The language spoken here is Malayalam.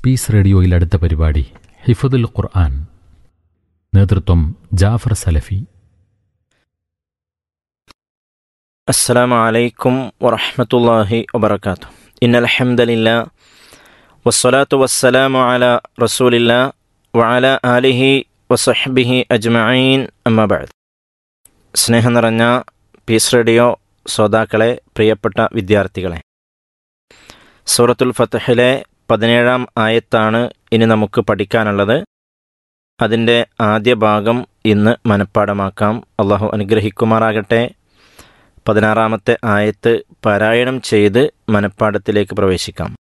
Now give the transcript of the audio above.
പീസ് റേഡിയോയിൽ അടുത്ത പരിപാടി ഹിഫദുൽ ഖുർആൻ നേതൃത്വം ജാഫർ സലഫി السلام عليكم ورحمة الله وبركاته إن الحمد لله والصلاة والسلام على رسول الله وعلى آله وصحبه أجمعين أما بعد സ്നേഹം നിറഞ്ഞ പീസ് റേഡിയോ ശ്രോതാക്കളെ പ്രിയപ്പെട്ട വിദ്യാർത്ഥികളെ സൂറത്തുൽ ഫത്തഹിലെ പതിനേഴാം ആയത്താണ് ഇനി നമുക്ക് പഠിക്കാനുള്ളത് അതിൻ്റെ ആദ്യ ഭാഗം ഇന്ന് മനഃപ്പാടമാക്കാം അള്ളാഹു അനുഗ്രഹിക്കുമാറാകട്ടെ പതിനാറാമത്തെ ആയത്ത് പാരായണം ചെയ്ത് മനഃപ്പാടത്തിലേക്ക് പ്രവേശിക്കാം